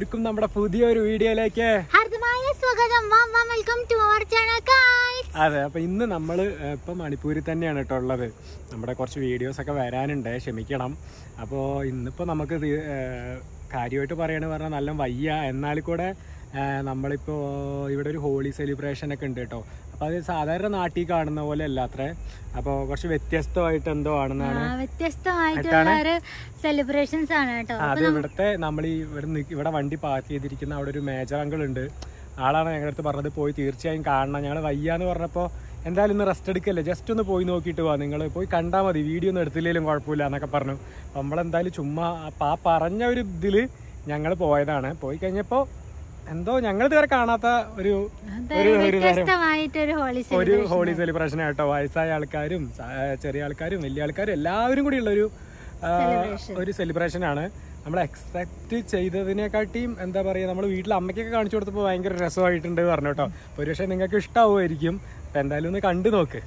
എല്ലാവർക്കും നമ്മുടെ പുതിയൊരു വീഡിയോയിലേക്ക് ഹാർദമായ സ്വാഗതം warm warm welcome to our channel guys അതെ അപ്പൊ ഇന്ന് നമ്മൾ ഇപ്പൊ മണിപ്പൂരിൽ തന്നെയാണ് കേട്ടോ ഉള്ളത് നമ്മുടെ കുറച്ച് വീഡിയോസ് ഒക്കെ വരാനുണ്ട് ക്ഷമിക്കണം അപ്പോൾ ഇന്നിപ്പോൾ നമുക്ക് ഇത്, ഏഹ്, കാര്യമായിട്ട് പറയണ പറഞ്ഞാൽ നല്ല വയ്യ എന്നാൽ കൂടെ ഏഹ്, നമ്മളിപ്പോ ഇവിടെ ഒരു ഹോളി സെലിബ്രേഷൻ ഒക്കെ ഉണ്ട് കേട്ടോ അപ്പൊ അത് സാധാരണ നാട്ടിൽ കാണുന്ന പോലെ അല്ല അത്രേ അപ്പോൾ കുറച്ച് വ്യത്യസ്തമായിട്ട് എന്തോ ആണെന്നാണ് വ്യത്യസ്തമായിട്ടുള്ള ഒരു സെലിബ്രേഷൻസ് ആണ് കേട്ടോ ആ, അത് ഇവിടുത്തെ നമ്മൾ ഈ ഇവിടെ നിക്ക് ഇവിടെ വണ്ടി പാർക്ക് ചെയ്തിരിക്കുന്ന അവിടെ ഒരു മേജർ അങ്കിൾ ഉണ്ട് ആളാണ് ഞങ്ങളുടെ അടുത്ത് പറഞ്ഞത് പോയി തീർച്ചയായും കാണണം ഞങ്ങൾ വയ്യാന്ന് പറഞ്ഞപ്പോൾ എന്തായാലും ഇന്ന് റെസ്റ്റ് എടുക്കല്ലേ ജസ്റ്റ് ഒന്ന് പോയി നോക്കിയിട്ട് പോവാ നിങ്ങൾ പോയി കണ്ടാൽ മതി വീഡിയോ ഒന്നും എടുത്തില്ലെങ്കിലും കുഴപ്പമില്ല എന്നൊക്കെ പറഞ്ഞു അപ്പോൾ നമ്മളെന്തായാലും ചുമ്മാ അപ്പൊ ആ പറഞ്ഞ ഒരു ഇതില് ഞങ്ങൾ പോയതാണ് പോയി കഴിഞ്ഞപ്പോൾ എന്തോ ഞങ്ങൾ ഇതുവരെ കാണാത്ത ഒരു ഒരു ഒരു തരം വ്യത്യസ്തമായിട്ടൊരു ഹോളി ഒരു ഹോളി സെലിബ്രേഷൻ ആയിട്ടോ വയസ്സായ ആൾക്കാരും സ- ആ, ചെറിയ ആൾക്കാരും വലിയ ആൾക്കാരും എല്ലാവരും കൂടി ഉള്ള ഒരു ആ, ഒരു സെലിബ്രേഷൻ ആണ് നമ്മൾ എക്സ്പെക്ട് ചെയ്തതിനെക്കാട്ടിയും എന്താ പറയുക നമ്മൾ വീട്ടിൽ അമ്മയ്ക്കൊക്കെ കാണിച്ചു കൊടുത്തപ്പോൾ ഭയങ്കര രസമായിട്ടുണ്ട് പറഞ്ഞു കേട്ടോ അപ്പോൾ ഒരു പക്ഷേ നിങ്ങൾക്ക് ഇഷ്ടമാവുമായിരിക്കും അപ്പം എന്തായാലും ഒന്ന് കണ്ടു നോക്ക്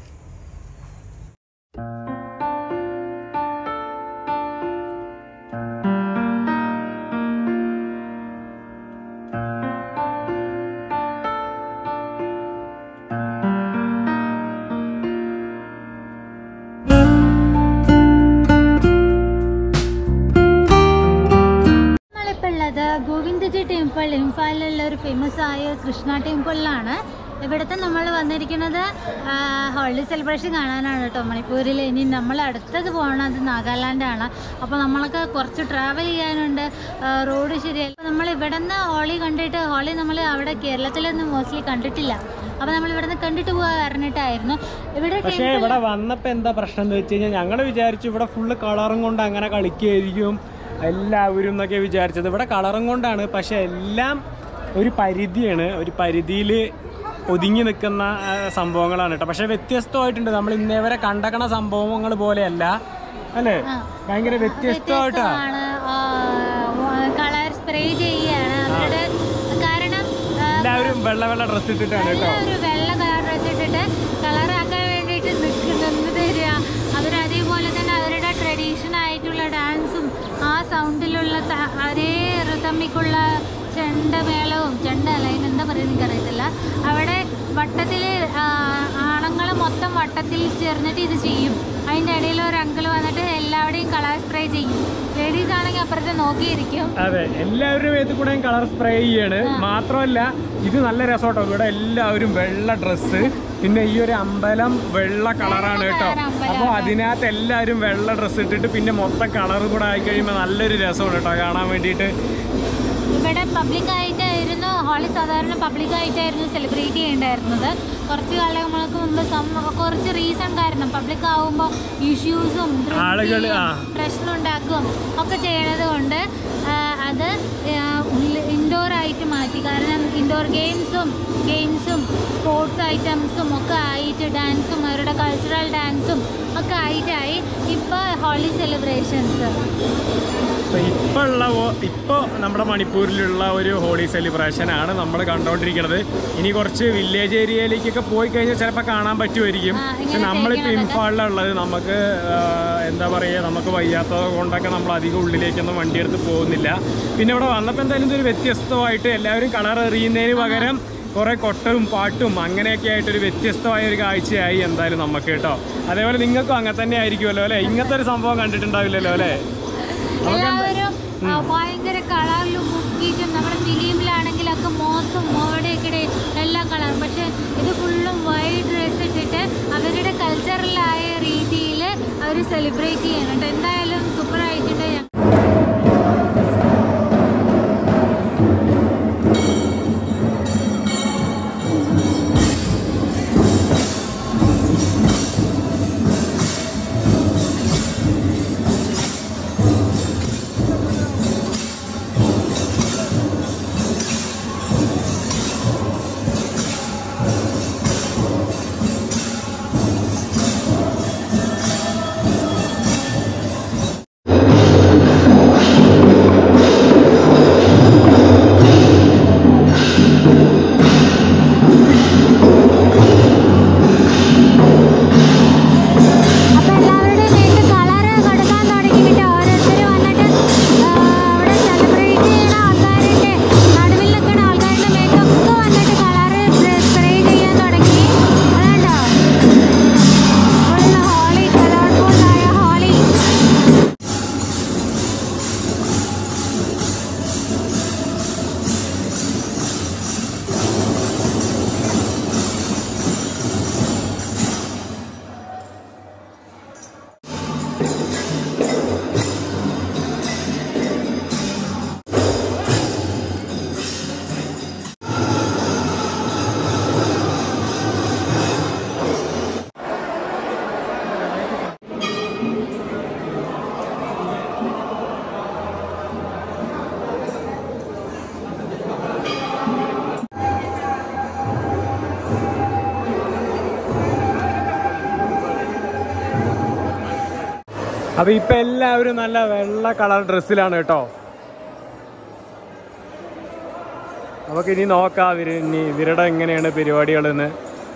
നമ്മളിപ്പോൾ ഉള്ളത് ഗോവിന്ദജി ടെമ്പിൾ ഇംഫാലിലുള്ള ഒരു ഫേമസ് ആയ കൃഷ്ണ ടെമ്പിളിലാണ് ഇവിടുത്തെ നമ്മൾ വന്നിരിക്കുന്നത് ഹോളി സെലിബ്രേഷൻ കാണാനാണ് കേട്ടോ മണിപ്പൂരിൽ ഇനി നമ്മൾ അടുത്തത് പോകുന്നത് നാഗാലാൻഡാണ് അപ്പോൾ നമ്മൾക്ക് കുറച്ച് ട്രാവൽ ചെയ്യാനുണ്ട് റോഡ് ശരിയല്ല അപ്പോൾ നമ്മൾ ഇവിടെ നിന്ന് ഹോളി കണ്ടിട്ട് ഹോളി നമ്മൾ അവിടെ കേരളത്തിലൊന്നും മോസ്റ്റ്ലി കണ്ടിട്ടില്ല അപ്പോൾ നമ്മൾ ഇവിടെ നിന്ന് കണ്ടിട്ട് പോകാൻ പറഞ്ഞിട്ടായിരുന്നു ഇവിടെ പക്ഷേ ഇവിടെ വന്നപ്പോൾ എന്താ പ്രശ്നം എന്ന് വെച്ച് കഴിഞ്ഞാൽ ഞങ്ങൾ വിചാരിച്ചു ഇവിടെ ഫുള്ള് കളറും കൊണ്ട് അങ്ങനെ കളിക്കുകയായിരിക്കും എല്ലാവരും എന്നൊക്കെ വിചാരിച്ചത് ഇവിടെ കളറും കൊണ്ടാണ് പക്ഷെ എല്ലാം ഒരു പരിധിയാണ് ഒരു പരിധിയിൽ ഒതുങ്ങി നിൽക്കുന്ന ആ, സംഭവങ്ങളാണ് കേട്ടോ പക്ഷെ വ്യത്യസ്തമായിട്ടുണ്ട് നമ്മൾ ഇന്നേ വരെ കണ്ടക്കണ സംഭവങ്ങൾ പോലെയല്ല അല്ലേ ഭയങ്കര വ്യത്യസ്തമായിട്ടാ കളർ സ്പ്രേ ചെയ്യാണ് അവരുടെ കാരണം ആ, എല്ലാവരും വെള്ള വെള്ള ഡ്രസ്സ് ഇട്ടിട്ടാണ് കേട്ടോ ഒരു വെള്ള കളർ ഡ്രസ് ഇട്ടിട്ട് കളറാക്കാൻ വേണ്ടിയിട്ട് നിൽക്ക് നിന്ന് തരിക അവർ അതേപോലെ തന്നെ അവരുടെ ട്രഡീഷൻ ആയിട്ടുള്ള ഡാൻസും ആ സൗണ്ടിലുള്ള ത- ഒരേ റിതമിക്കുള്ള ചെണ്ടമേളവും ചെണ്ട അല്ല അതിനെന്താ പറയുക എനിക്കറിയത്തില്ല അവിടെ വട്ടത്തിൽ ആണുങ്ങൾ മൊത്തം വട്ടത്തിൽ ചേർന്നിട്ട് ഇത് ചെയ്യും അതിൻ്റെ ഇടയിൽ ഒരു അങ്കിൾ വന്നിട്ട് എല്ലാവരുടെയും കളർ സ്പ്രേ ചെയ്യും ലേഡീസ് ആണെങ്കിൽ അപ്പുറത്ത് നോക്കിയിരിക്കും അതെ എല്ലാവരുടെ മേത്ത് കൂടെയും കളർ സ്പ്രേ ചെയ്യാണ് മാത്രമല്ല ഇത് നല്ല രസോട്ടോ ഇവിടെ എല്ലാവരും വെള്ള ഡ്രസ്സ് പിന്നെ ഈ ഒരു അമ്പലം വെള്ള കളറാണ് കേട്ടോ colour അമ്പലം. അപ്പോൾ അതിനകത്ത് എല്ലാവരും വെള്ള ഡ്രസ്സ് ഇട്ടിട്ട് പിന്നെ മൊത്തം കളർ കൂടെ ആയി കഴിയുമ്പോൾ നല്ലൊരു രസമാണ് കേട്ടോ കാണാൻ വേണ്ടിയിട്ട് ഇവിടെ പബ്ലിക് ആയിട്ടായിരുന്നു ഹോളി സാധാരണ പബ്ലിക് ആയിട്ടായിരുന്നു സെലിബ്രേറ്റ് ചെയ്യേണ്ടായിരുന്നത് കുറച്ച് കാലങ്ങൾക്ക് മുമ്പ് സം- കുറച്ച് റീസൺ കാരണം പബ്ലിക് ആവുമ്പോൾ ഇഷ്യൂസും ആളുകള്, ആ. പ്രശ്നം ഉണ്ടാക്കും ഒക്കെ ചെയ്യണത് കൊണ്ട് ആ, അത് ഇൻഡോർ ആയിട്ട് മാറ്റി കാരണം ഇൻഡോർ ഗെയിംസും ഗെയിംസും സ്പോർട്സ് ഐറ്റംസും ഒക്കെ ആയിട്ട് ഡാൻസും അവരുടെ കൾച്ചറൽ ഡാൻസും ഒക്കെ ആയിട്ടായി ഇപ്പോൾ ഹോളി സെലിബ്രേഷൻസ് അപ്പോൾ ഇപ്പോൾ ഉള്ള ഓ- ഇപ്പോൾ നമ്മുടെ മണിപ്പൂരിലുള്ള ഒരു ഹോളി സെലിബ്രേഷൻ ആണ് നമ്മൾ കണ്ടുകൊണ്ടിരിക്കുന്നത് ഇനി കുറച്ച് വില്ലേജ് ഏരിയയിലേക്കൊക്കെ പോയി കഴിഞ്ഞാൽ ചിലപ്പോൾ കാണാൻ പറ്റുമായിരിക്കും ആ, പക്ഷെ ഇങ്ങനെ നമ്മളിപ്പോൾ ശരിക്കും ഇംഫാളിലുള്ളത് നമുക്ക് ആ, എന്താ പറയുക നമുക്ക് വയ്യാത്തത് കൊണ്ടൊക്കെ നമ്മൾ അധികം ഉള്ളിലേക്കൊന്നും വണ്ടി എടുത്ത് പോകുന്നില്ല പിന്നെ ഇവിടെ വന്നപ്പോൾ എന്തായാലും ഇതൊരു വ്യത്യസ്തമായിട്ട് എല്ലാവരും കളർ എറിയുന്നതിന് പകരം കുറേ കൊട്ടവും പാട്ടും അങ്ങനെയൊക്കെ ആയിട്ടൊരു വ്യത്യസ്തമായ ഒരു കാഴ്ചയായി എന്തായാലും നമുക്ക് കേട്ടോ അതേപോലെ നിങ്ങൾക്കും അങ്ങനെ തന്നെ ആയിരിക്കുമല്ലോ അല്ലേ ഇങ്ങനത്തെ ഒരു സംഭവം കണ്ടിട്ടുണ്ടാവില്ലല്ലോ അല്ലേ എല്ലാവരും ആ, ഭയങ്കര കളറിലും മുക്കിയിട്ടും നമ്മുടെ ഫിലിമിലാണെങ്കിലൊക്കെ മോത്തും മോടയൊക്കെ എല്ലാ കളറും പക്ഷെ ഇത് ഫുള്ളും വൈഡ് ഡ്രസ് ഇട്ടിട്ട് അവരുടെ കൾച്ചറലായ രീതിയിൽ അവർ സെലിബ്രേറ്റ് ചെയ്യുന്നുണ്ട് എന്തായാലും സൂപ്പർ ആയിട്ടുണ്ട് അപ്പൊ ഇപ്പൊ എല്ലാവരും നല്ല വെള്ള കളർ ഡ്രസ്സിലാണ് കേട്ടോ നമുക്ക് ഇനി നോക്കാം ഇവര് ഇനി ഇവരുടെ എങ്ങനെയാണ് പരിപാടികളെന്ന്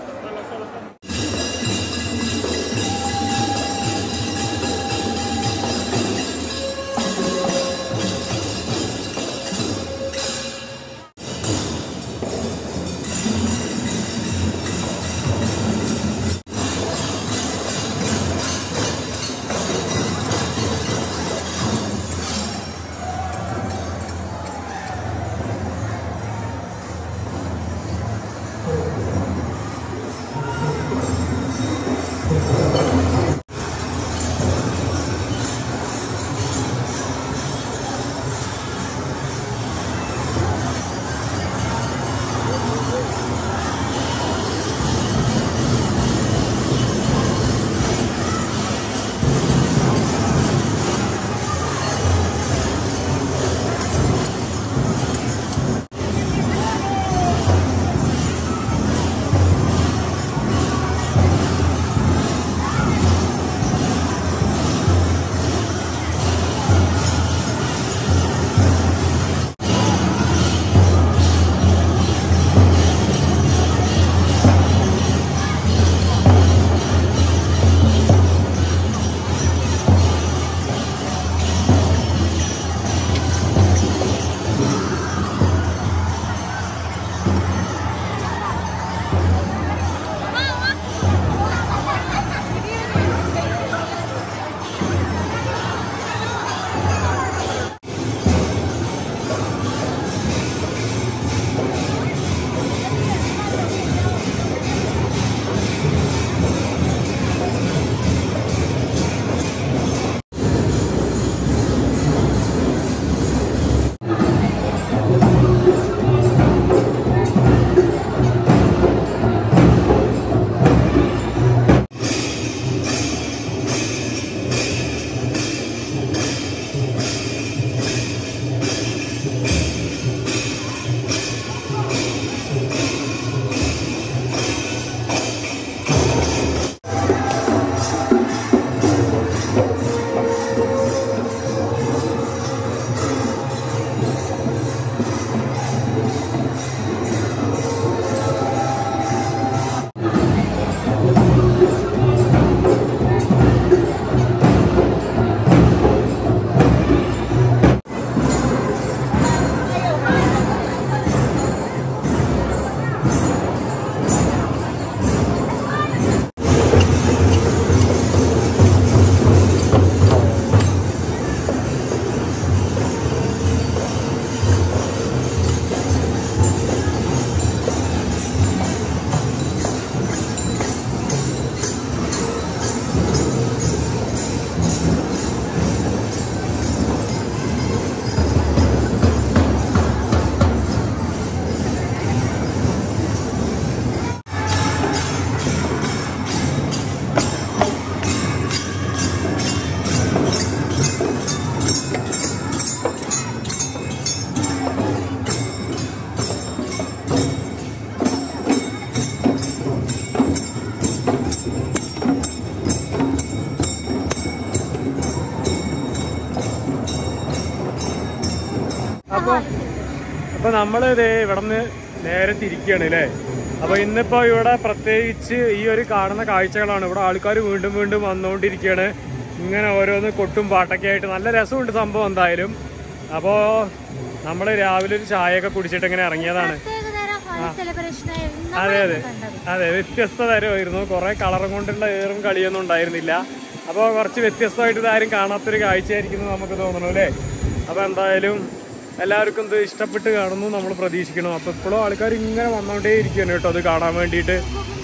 അപ്പൊ അപ്പൊ നമ്മള് ഇതേ ഇവിടുന്ന് നേരെ തിരിക്കുകയാണ് അല്ലേ അപ്പൊ ഇന്നിപ്പോ ഇവിടെ പ്രത്യേകിച്ച് ഈ ഒരു കാണുന്ന കാഴ്ചകളാണ് ഇവിടെ ആൾക്കാർ വീണ്ടും വീണ്ടും വന്നുകൊണ്ടിരിക്കുകയാണ് ഇങ്ങനെ ഓരോന്ന് കൊട്ടും പാട്ടൊക്കെ ആയിട്ട് നല്ല രസമുണ്ട് സംഭവം എന്തായാലും അപ്പോ നമ്മള് രാവിലെ ഒരു ചായയൊക്കെ കുടിച്ചിട്ട് ഇങ്ങനെ ഇറങ്ങിയതാണ് പ്രത്യേകതരം സെലിബ്രേഷൻ അതെ അതെ അതെ വ്യത്യസ്ത തരമായിരുന്നു കുറെ കളറും കൊണ്ടുള്ള ഏറും കളിയൊന്നും ഉണ്ടായിരുന്നില്ല അപ്പോൾ കുറച്ച് വ്യത്യസ്തമായിട്ട് ഇതാരും കാണാത്തൊരു കാഴ്ചയായിരിക്കും എന്ന് നമുക്ക് തോന്നുന്നു അല്ലേ അപ്പോൾ എന്തായാലും എല്ലാവർക്കും ഇത് ഇഷ്ടപ്പെട്ട് കാണുന്നു നമ്മൾ പ്രതീക്ഷിക്കണം അപ്പോൾ ഇപ്പോഴും ആൾക്കാർ ഇങ്ങനെ വന്നുകൊണ്ടേ ഇരിക്കുകയാണ് കേട്ടോ അത് കാണാൻ വേണ്ടിയിട്ട്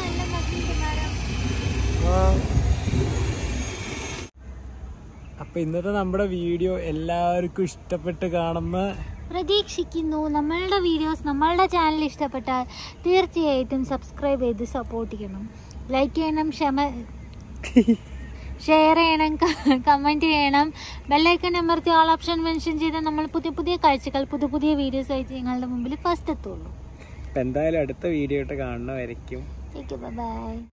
അപ്പോൾ ഇന്നത്തെ നമ്മുടെ വീഡിയോ എല്ലാവർക്കും ഇഷ്ടപ്പെട്ട് കാണുന്ന പ്രതീക്ഷിക്കുന്നു നമ്മളുടെ വീഡിയോസ് നമ്മളുടെ ചാനൽ ഇഷ്ടപ്പെട്ടാൽ തീർച്ചയായിട്ടും സബ്സ്ക്രൈബ് ചെയ്ത് സപ്പോർട്ട് ചെയ്യണം ലൈക്ക് ചെയ്യണം ക്ഷമ ഷെയർ ചെയ്യണം കമൻറ്റ് ചെയ്യണം ബെല്ലൈക്കൺ അമർത്തി ഓൾ ഓപ്ഷൻ മെൻഷൻ ചെയ്ത് നമ്മൾ പുതിയ പുതിയ കാഴ്ചകൾ പുതിയ പുതിയ വീഡിയോസ് ആയിട്ട് നിങ്ങളുടെ മുമ്പിൽ ഫസ്റ്റ് എത്തുള്ളൂ എന്തായാലും അടുത്ത വീഡിയോ ആയിട്ട് കാണുന്നവരയ്ക്കും ബൈ